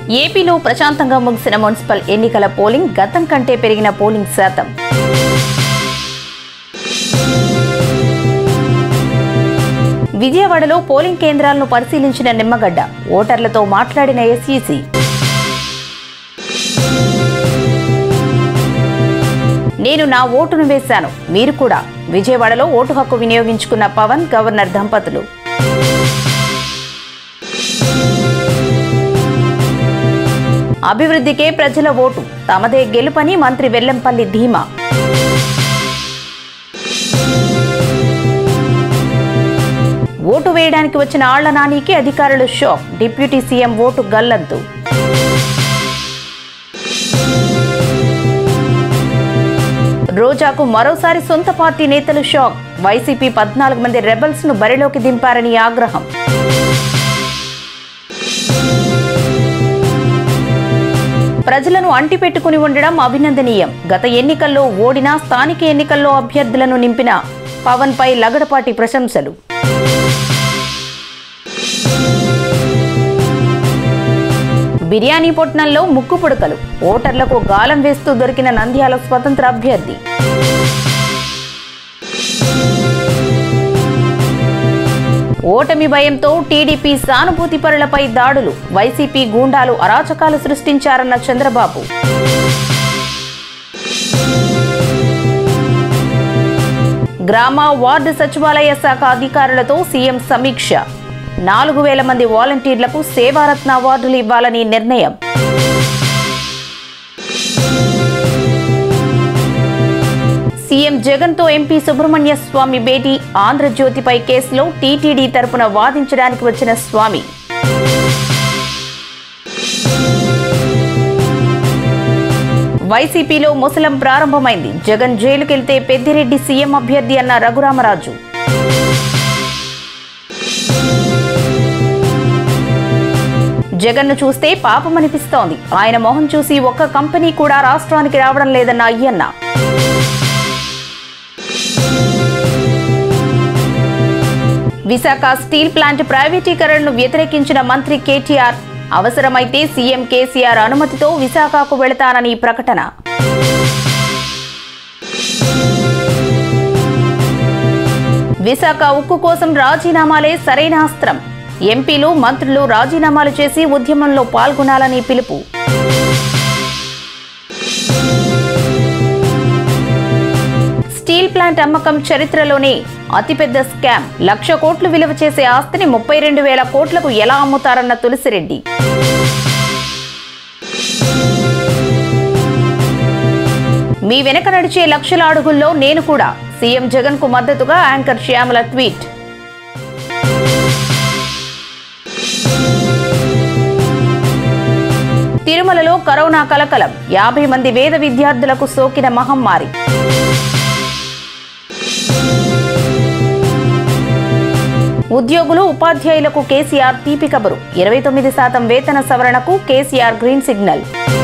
ఏపీలో ప్రశాంతంగా ముగిసిన మున్సిపల్ ఎన్నికల పోలింగ్ గతం కంటే పెరిగిన పోలింగ్ శాతం విజయవాడలో పోలింగ్ కేంద్రాలను పరిశీలించిన నిమ్మగడ్డ ఓటర్లతో మాట్లాడిన ఎస్ఈసీ నేను నా ఓటును వేశాను మీరు కూడా విజయవాడలో ఓటు హక్కు వినియోగించుకున్న పవన్ గవర్నర్ దంపతులు అభివృద్ధికే ప్రజల ఓటు తమదే గెలుపని మంత్రి వెల్లంపల్లి ధీమా ఓటు వేయడానికి వచ్చిన ఆళ్ల నానికి అధికారులు షాక్ డిప్యూటీ సీఎం ఓటు గల్లంతు రోజాకు మరోసారి సొంత పార్టీ నేతలు షాక్ వైసీపీ పద్నాలుగు మంది రెబల్స్ ను బరిలోకి దింపారని ఆగ్రహం ప్రజలను అంటిపెట్టుకుని ఉండడం అభినందనీయం గత ఎన్నికల్లో ఓడినా స్థానిక ఎన్నికల్లో అభ్యర్థులను నింపిన పవన్ పై లగడపాటి ప్రశంసలు బిర్యానీ పొట్నంలో ముక్కు పుడకలు ఓటర్లకు గాలం వేస్తూ దొరికిన నంద్యాల స్వతంత్ర అభ్యర్థి ఓటమి భయంతో టీడీపీ సానుభూతి పరులపై దాడులు వైసీపీ గూండాలు అరాచకాలు సృష్టించారన్న చంద్రబాబు గ్రామ వార్డు సచివాలయ శాఖ అధికారులతో సీఎం సమీక్ష నాలుగు వేల మంది వాలంటీర్లకు సేవారత్న అవార్డులు ఇవ్వాలని నిర్ణయం సీఎం జగన్ తో ఎంపీ సుబ్రహ్మణ్య స్వామి భేటీ ఆంధ్రజ్యోతిపై కేసులో టీటీడీ తరపున వాదించడానికి వచ్చిన స్వామి వైసీపీలో ముసలం ప్రారంభమైంది జగన్ జైలుకెళ్తే పెద్దిరెడ్డి సీఎం అభ్యర్థి అన్న రఘురామరాజు జగన్ను చూస్తే పాపమనిపిస్తోంది ఆయన మొహం చూసి ఒక్క కంపెనీ కూడా రాష్ట్రానికి రావడం లేదన్న అయ్యన్న విశాఖ స్టీల్ ప్లాంట్ ప్రైవేటీకరణను వ్యతిరేకించిన మంత్రి కేటీఆర్ అవసరమైతే సీఎం కేసీఆర్ అనుమతితో విశాఖకు వెళతానని ప్రకటన విశాఖ ఉక్కు కోసం రాజీనామాలే సరైన అస్త్రం ఎంపీలు మంత్రులు రాజీనామాలు చేసి ఉద్యమంలో పాల్గొనాలని పిలుపు స్టీల్ ప్లాంట్ అమ్మకం చరిత్రలోనే అతిపెద్ద స్కామ్ లక్ష కోట్లు విలువ చేసే ఆస్తిని ముప్పై రెండు వేల కోట్లకు ఎలా అమ్ముతారన్న తులసిరెడ్డి మీ వెనక నడిచే లక్షల అడుగుల్లో నేను కూడా సీఎం జగన్ కు మద్దతుగా యాంకర్ శ్యామల ట్వీట్ తిరుమలలో కరోనా కలకలం యాభై మంది వేద విద్యార్థులకు సోకిన మహమ్మారి ఉద్యోగులు ఉపాధ్యాయులకు కేసీఆర్ తీపి కబురు ఇరవై తొమ్మిది శాతం వేతన సవరణకు కేసీఆర్ గ్రీన్ సిగ్నల్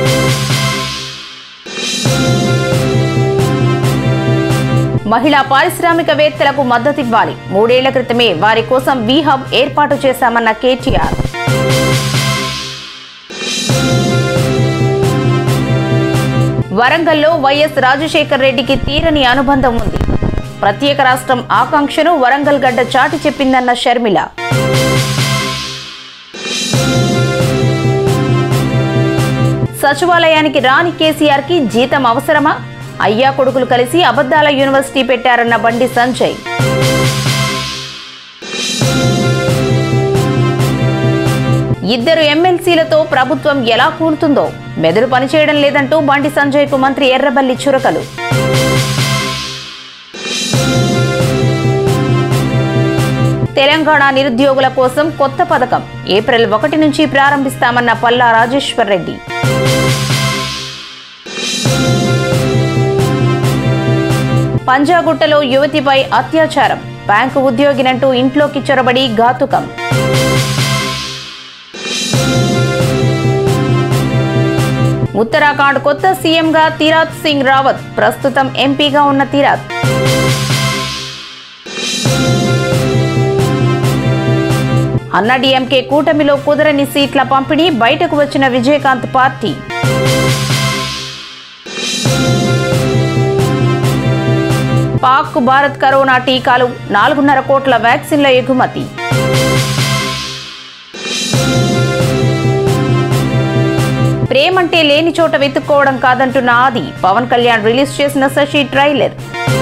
మహిళా పారిశ్రామికవేత్తలకు మద్దతివ్వాలి మూడేళ్ల క్రితమే వారి కోసం వి హబ్ ఏర్పాటు చేశామన్న కేటీఆర్ వరంగల్లో వైఎస్ రాజశేఖర్ రెడ్డికి తీరని అనుబంధం ఉంది ప్రత్యేక రాష్ట్రం ఆకాంక్షను వరంగల్ గడ్డ చాటి చెప్పిందన్న షర్మిల సచివాలయానికి రాని కేసీఆర్ కి జీతం అవసరమా అయ్యా కొడుకులు కలిసి అబద్దాల యూనివర్సిటీ పెట్టారన్న బండి సంజయ్ ఇద్దరు ఎమ్మెల్సీలతో ప్రభుత్వం ఎలా కూలుతుందో మెదడు పనిచేయడం లేదంటూ బండి సంజయ్ కు మంత్రి ఎర్రబల్లి చురకలు తెలంగాణ నిరుద్యోగుల కోసం కొత్త పథకం ఏప్రిల్ ఒకటి నుంచి ప్రారంభిస్తామన్న పల్లా రాజేశ్వర్ రెడ్డి పంజాగుట్టలో యువతిపై అత్యాచారం బ్యాంకు ఉద్యోగినంటూ ఇంట్లోకి చొరబడి ఘాతుకం ఉత్తరాఖండ్ కొత్త సీఎంగా తీరాత్ సింగ్ రావత్ ప్రస్తుతం ఎంపీగా ఉన్న తీరాత్ అన్నాడీఎంకే కూటమిలో కుదరని సీట్ల పంపిణీ బయటకు వచ్చిన విజయకాంత్ పార్టీ పాక్ భారత్ కరోనా టీకాలు నాలుగున్నర కోట్ల వ్యాక్సిన్ల ఎగుమతి ప్రేమంటే లేని చోట వెతుక్కోవడం కాదంటున్న ఆది పవన్ కళ్యాణ్ రిలీజ్ చేసిన శశి ట్రైలర్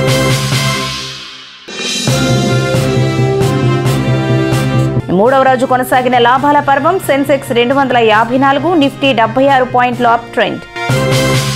మూడవ రోజు కొనసాగిన లాభాల పర్వం సెన్సెక్స్ రెండు వందల యాభై నాలుగు నిఫ్టీ డెబ్బై ఆరు పాయింట్ల అప్ ట్రెండ్